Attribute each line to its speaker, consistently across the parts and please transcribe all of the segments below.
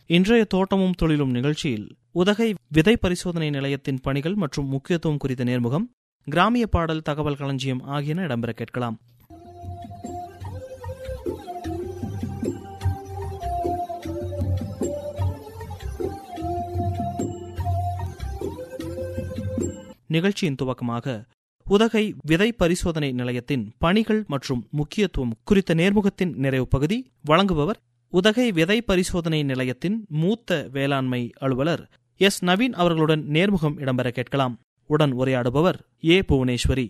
Speaker 1: இன்றைய தோட்டமும் தொழிலும் நிகழ்ச்சியில் உதகை விதை பரிசோதனை நிலையத்தின் பணிகள் மற்றும் முக்கியத்துவம் குறித்த நேர்முகம் கிராமிய பாடல் தகவல் களஞ்சியம் ஆகியன இடம்பெற கேட்கலாம் நிகழ்ச்சியின் துவக்கமாக உதகை விதை பரிசோதனை நிலையத்தின் பணிகள் மற்றும் முக்கியத்துவம் குறித்த நேர்முகத்தின் நிறைவு பகுதி வழங்குபவர் உதகை விதை பரிசோதனை நிலையத்தின் மூத்த வேளாண்மை அலுவலர் எஸ் நவீன் அவர்களுடன் நேர்முகம் இடம்பெற கேட்கலாம் உடன் உரையாடுபவர் ஏ புவனேஸ்வரி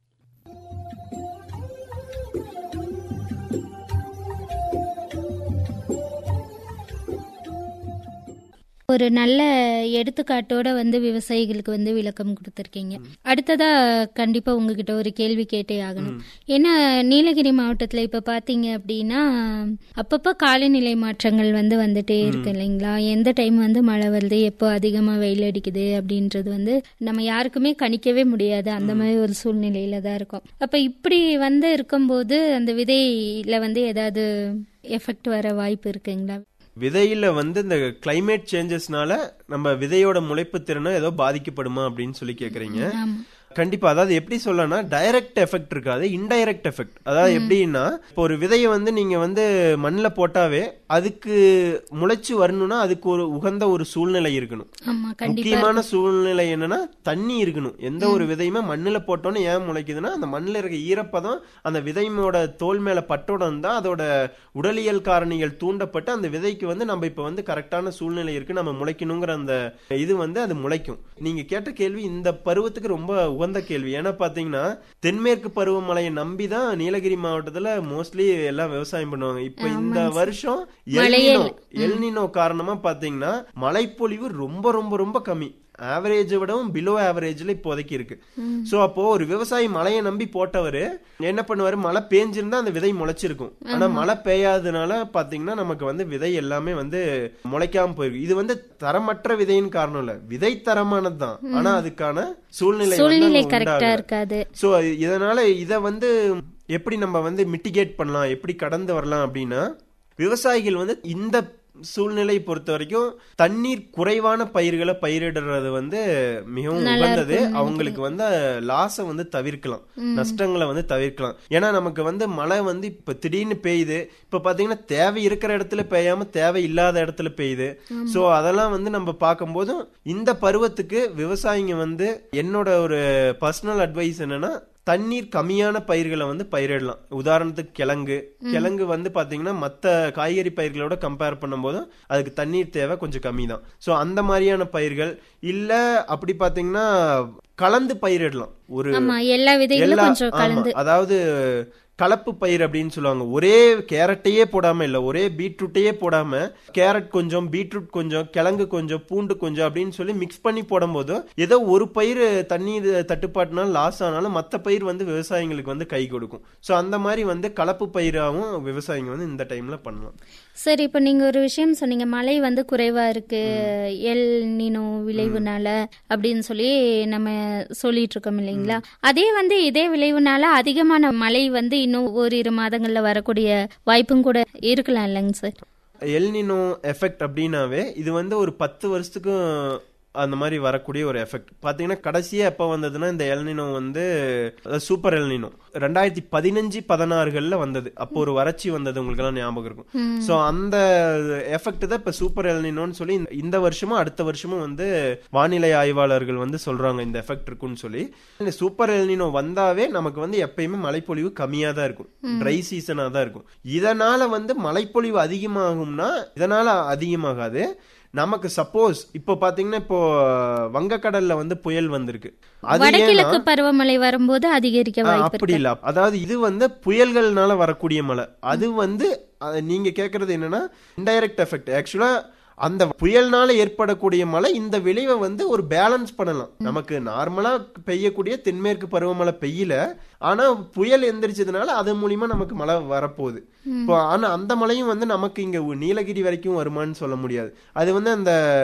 Speaker 2: ஒரு நல்ல எடுத்துக்காட்டோட வந்து விவசாயிகளுக்கு வந்து விளக்கம் கொடுத்துருக்கீங்க அடுத்ததா கண்டிப்பா உங்ககிட்ட ஒரு கேள்வி கேட்டே ஆகணும் ஏன்னா நீலகிரி மாவட்டத்துல இப்ப பாத்தீங்க அப்படின்னா அப்பப்ப காலநிலை மாற்றங்கள் வந்து வந்துட்டே இருக்கு இல்லைங்களா எந்த டைம் வந்து மழை வருது எப்போ அதிகமா வெயில் அடிக்குது அப்படின்றது வந்து நம்ம யாருக்குமே கணிக்கவே முடியாது அந்த மாதிரி ஒரு சூழ்நிலையில தான் இருக்கும் அப்ப இப்படி வந்து இருக்கும்போது அந்த விதையில வந்து ஏதாவது எஃபெக்ட் வர வாய்ப்பு இருக்குங்களா
Speaker 3: விதையில வந்து இந்த கிளைமேட் சேஞ்சஸ்னால நம்ம விதையோட முளைப்பு திறனை ஏதோ பாதிக்கப்படுமா அப்படின்னு சொல்லி கேக்குறீங்க
Speaker 2: ஆமா
Speaker 3: கண்டிப்பா அதாவது எப்படி சொல்லனா டைரக்ட் எஃபெக்ட் இருக்காது இன்டைரக்ட் எஃபெக்ட் அதாவது எப்படின்னா இப்போ ஒரு விதையை வந்து நீங்க வந்து மண்ணில் போட்டாவே அதுக்கு முளைச்சு வரணும்னா அதுக்கு ஒரு உகந்த ஒரு சூழ்நிலை இருக்கணும்
Speaker 2: ஆமா கண்டிப்பா
Speaker 3: முக்கியமான சூழ்நிலை என்னன்னா தண்ணி இருக்கணும் எந்த ஒரு விதையுமே மண்ணுல போட்டோன்னு ஏன் முளைக்குதுன்னா அந்த மண்ணுல இருக்க ஈரப்பதம் அந்த விதையோட தோல் மேல பட்டோடம் தான் அதோட உடலியல் காரணிகள் தூண்டப்பட்டு அந்த விதைக்கு வந்து நம்ம இப்ப வந்து கரெக்டான சூழ்நிலை இருக்கு நம்ம முளைக்கணுங்கிற அந்த இது வந்து அது முளைக்கும் நீங்க கேட்ட கேள்வி இந்த பருவத்துக்கு ரொம்ப உகந்த கேள்வி ஏன்னா பாத்தீங்கன்னா தென்மேற்கு பருவமழையை நம்பி தான் நீலகிரி மாவட்டத்துல மோஸ்ட்லி எல்லாம் விவசாயம் பண்ணுவாங்க இப்ப இந்த வருஷம் எல்னினோ எல்னினோ காரணமா பாத்தீங்கன்னா மழைப்பொழிவு ரொம்ப ரொம்ப ரொம்ப கம்மி ஆவரேஜை விடவும் பிலோ ஆவரேஜ்ல இப்போதைக்கு இருக்கு சோ அப்போ ஒரு விவசாயி மழையை நம்பி போட்டவரு என்ன பண்ணுவாரு மழை பேஞ்சிருந்தா அந்த விதை முளைச்சிருக்கும் ஆனா மழை பெய்யாததுனால பாத்தீங்கன்னா நமக்கு வந்து விதை எல்லாமே வந்து முளைக்காம போயிருக்கு இது வந்து தரமற்ற விதையின் காரணம் இல்ல விதை தரமானது தான் ஆனா அதுக்கான சூழ்நிலை வந்து
Speaker 2: சூழ்நிலை
Speaker 3: அங்க
Speaker 2: கரெக்டா
Speaker 3: உண்டாகல.
Speaker 2: இருக்காது
Speaker 3: சோ இதனால இத வந்து எப்படி நம்ம வந்து மிட்டிகேட் பண்ணலாம் எப்படி கடந்து வரலாம் அப்படின்னா விவசாயிகள் வந்து இந்த சூழ்நிலை பொறுத்த வரைக்கும் தண்ணீர் குறைவான பயிர்களை பயிரிடுறது வந்து மிகவும் உகந்தது அவங்களுக்கு வந்து லாஸை வந்து தவிர்க்கலாம் நஷ்டங்களை வந்து தவிர்க்கலாம் ஏன்னா நமக்கு வந்து மழை வந்து இப்ப திடீர்னு பெய்யுது இப்ப பாத்தீங்கன்னா தேவை இருக்கிற இடத்துல பெய்யாம தேவை இல்லாத இடத்துல பெய்யுது சோ அதெல்லாம் வந்து நம்ம பார்க்கும்போது இந்த பருவத்துக்கு விவசாயிங்க வந்து என்னோட ஒரு பர்சனல் அட்வைஸ் என்னன்னா தண்ணீர் கம்மியான பயிர்களை வந்து பயிரிடலாம் உதாரணத்துக்கு கிழங்கு கிழங்கு வந்து பாத்தீங்கன்னா மத்த காய்கறி பயிர்களோட கம்பேர் பண்ணும்போது அதுக்கு தண்ணீர் தேவை கொஞ்சம் கம்மி தான் ஸோ அந்த மாதிரியான பயிர்கள் இல்ல அப்படி பாத்தீங்கன்னா கலந்து பயிரிடலாம் ஒரு
Speaker 2: ஆமா எல்லா விதைகளும்
Speaker 3: எல்லா
Speaker 2: கொஞ்சம்
Speaker 3: ஆமா,
Speaker 2: கலந்து
Speaker 3: அதாவது கலப்பு பயிர் அப்படின்னு சொல்லுவாங்க ஒரே கேரட்டையே போடாம இல்ல ஒரே பீட்ரூட்டையே போடாம கேரட் கொஞ்சம் பீட்ரூட் கொஞ்சம் கிழங்கு கொஞ்சம் பூண்டு கொஞ்சம் அப்படின்னு சொல்லி மிக்ஸ் பண்ணி போடும்போது ஏதோ ஒரு பயிர் தண்ணீர் தட்டுப்பாட்டுனால லாஸ் ஆனாலும் மத்த பயிர் வந்து விவசாயிங்களுக்கு வந்து கை கொடுக்கும் சோ அந்த மாதிரி வந்து கலப்பு பயிராகவும் விவசாயிங்க வந்து இந்த டைம்ல பண்ணலாம்
Speaker 2: சரி இப்போ நீங்க ஒரு விஷயம் சொன்னீங்க மழை வந்து குறைவா இருக்கு எல் நினோ விளைவுனால அப்படின்னு சொல்லி நம்ம சொல்லிட்டு இருக்கோம் இல்லைங்களா அதே வந்து இதே விளைவுனால அதிகமான மழை வந்து இன்னும் ஓரிரு மாதங்கள்ல வரக்கூடிய வாய்ப்பும் கூட இருக்கலாம் இல்லைங்க சார்
Speaker 3: எல்னினோ எஃபெக்ட் அப்படின்னாவே இது வந்து ஒரு பத்து வருஷத்துக்கும் அந்த மாதிரி வரக்கூடிய ஒரு எஃபெக்ட் பாத்தீங்கன்னா கடைசியா எப்ப வந்ததுன்னா இந்த எல்னினோ வந்து சூப்பர் எல்னினோ ரெண்டாயிரத்தி பதினஞ்சு பதினாறுகள்ல வந்தது அப்போ ஒரு வறட்சி வந்தது உங்களுக்கு எல்லாம் ஞாபகம் இருக்கும் சோ அந்த எஃபெக்ட் தான் இப்ப சூப்பர் எல்னினோன்னு சொல்லி இந்த- இந்த வருஷமும் அடுத்த வருஷமும் வந்து வானிலை ஆய்வாளர்கள் வந்து சொல்றாங்க இந்த எஃபெக்ட் இருக்குன்னு சொல்லி இந்த சூப்பர் எல்னினோ வந்தாவே நமக்கு வந்து எப்பயுமே மழைப்பொழிவு கம்மியா தான் இருக்கும் ட்ரை சீசனா தான் இருக்கும் இதனால வந்து மழைப்பொழிவு அதிகமாகும்னா இதனால அதிகமாகாது நமக்கு சப்போஸ் இப்போ பாத்தீங்கன்னா இப்போ வங்கக்கடல்ல வந்து புயல் வந்திருக்கு அது ஏன்னா
Speaker 2: வடகிழக்கு பருவமழை வரும்போது அதிகரிக்க
Speaker 3: ஆ,
Speaker 2: வாய்ப்பு
Speaker 3: அப்படி
Speaker 2: இருக்கு
Speaker 3: இல்ல அதாவது இது வந்து புயல்கள்னால வரக்கூடிய மழை அது வந்து அஹ், நீங்க கேக்குறது என்னன்னா இன்டைரக்ட் எஃபெக்ட் ஆக்சுவலா அந்த புயல்னால ஏற்படக்கூடிய மழை இந்த விளைவை வந்து ஒரு பேலன்ஸ் பண்ணலாம் நமக்கு நார்மலா பெய்யக்கூடிய தென்மேற்கு பருவமழை பெய்யல ஆனா புயல் எந்திரிச்சதுனால அது மூலியமா நமக்கு மழை வரப்போகுது இப்போ ஆனா அந்த மழையும் வந்து நமக்கு இங்க நீலகிரி வரைக்கும் வருமான்னு சொல்ல முடியாது அது வந்து அந்த